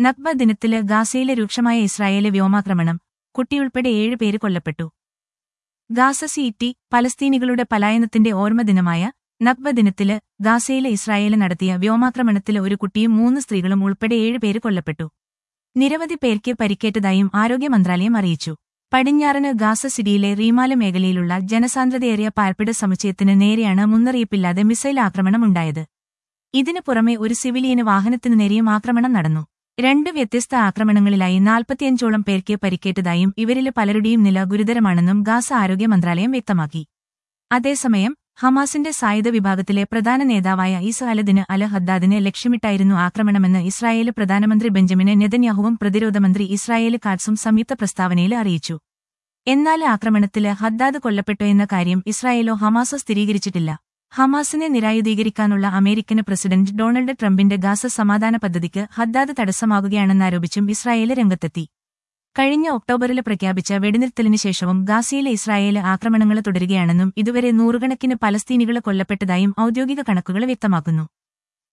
Nakba ദിനത്തില് ഗാസയിലെ രൂക്ഷമായ Israel വ്യോമാക്രമണം കുട്ടിയുൾപ്പെടെ ഏഴ് പേര് കൊല്ലപ്പെട്ടു ഗാസ സിറ്റി പലസ്തീനികളുടെ പലായനത്തിന്റെ ഓർമ്മ ദിനമായ നക്ബ ദിനത്തില് ഗാസയിലെ ഇസ്രായേല് നടത്തിയ വ്യോമാക്രമണത്തില് ഒരു കുട്ടിയും മൂന്ന് സ്ത്രീകളും ഉൾപ്പെടെ ഏഴ് പേര് കൊല്ലപ്പെട്ടു നിരവധി പേർക്ക് പരിക്കേറ്റതായും ആരോഗ്യ മന്ത്രാലയം അറിയിച്ചു പടിഞ്ഞാറന് ഗാസ സിറ്റിയിലെ റീമാല മേഖലയിലുള്ള ജനസാന്ദ്രതയേറിയ പാർപ്പിട സമുച്ചയത്തിന് നേരെയാണ് മുന്നറിയിപ്പില്ലാതെ മിസൈൽ ആക്രമണമുണ്ടായത് ഇതിനു പുറമെ ഒരു സിവിലിയന് വാഹനത്തിനു നേരെയും ആക്രമണം നടന്നു രണ്ട് വ്യത്യസ്ത ആക്രമണങ്ങളിലായി നാൽപ്പത്തിയഞ്ചോളം പേർക്ക് പരിക്കേറ്റതായും ഇവരില് പലരുടെയും നില ഗുരുതരമാണെന്നും ഗാസ ആരോഗ്യ മന്ത്രാലയം വ്യക്തമാക്കി അതേസമയം ഹമാസിന്റെ സായുധ വിഭാഗത്തിലെ പ്രധാന നേതാവായ ഈസ അലദിന് അൽ ഹദ്ദാദിനെ ലക്ഷ്യമിട്ടായിരുന്നു ആക്രമണമെന്ന് ഇസ്രായേല് പ്രധാനമന്ത്രി ബെഞ്ചമിന് നെതന്യാഹുവും പ്രതിരോധമന്ത്രി ഇസ്രായേല് കാറ്റ്സും സംയുക്ത പ്രസ്താവനയിൽ അറിയിച്ചു എന്നാൽ ആക്രമണത്തില് ഹദ്ദാദ് കൊല്ലപ്പെട്ടു എന്ന കാര്യം ഇസ്രായേലോ ഹമാസോ സ്ഥിരീകരിച്ചിട്ടില്ല ഹമാസിനെ നിരായുധീകരിക്കാനുള്ള അമേരിക്കന് പ്രസിഡന്റ് ഡൊണാൾഡ് ട്രംപിന്റെ ഗാസ സമാധാന പദ്ധതിക്ക് ഹദ്ദാദ് തടസ്സമാകുകയാണെന്നാരോപിച്ചും ഇസ്രായേല് രംഗത്തെത്തി കഴിഞ്ഞ ഒക്ടോബറിൽ പ്രഖ്യാപിച്ച വെടിനിർത്തലിന് ശേഷവും ഗാസയിലെ ഇസ്രായേല് ആക്രമണങ്ങൾ തുടരുകയാണെന്നും ഇതുവരെ നൂറുകണക്കിന് പലസ്തീനികൾ കൊല്ലപ്പെട്ടതായും ഔദ്യോഗിക കണക്കുകൾ വ്യക്തമാക്കുന്നു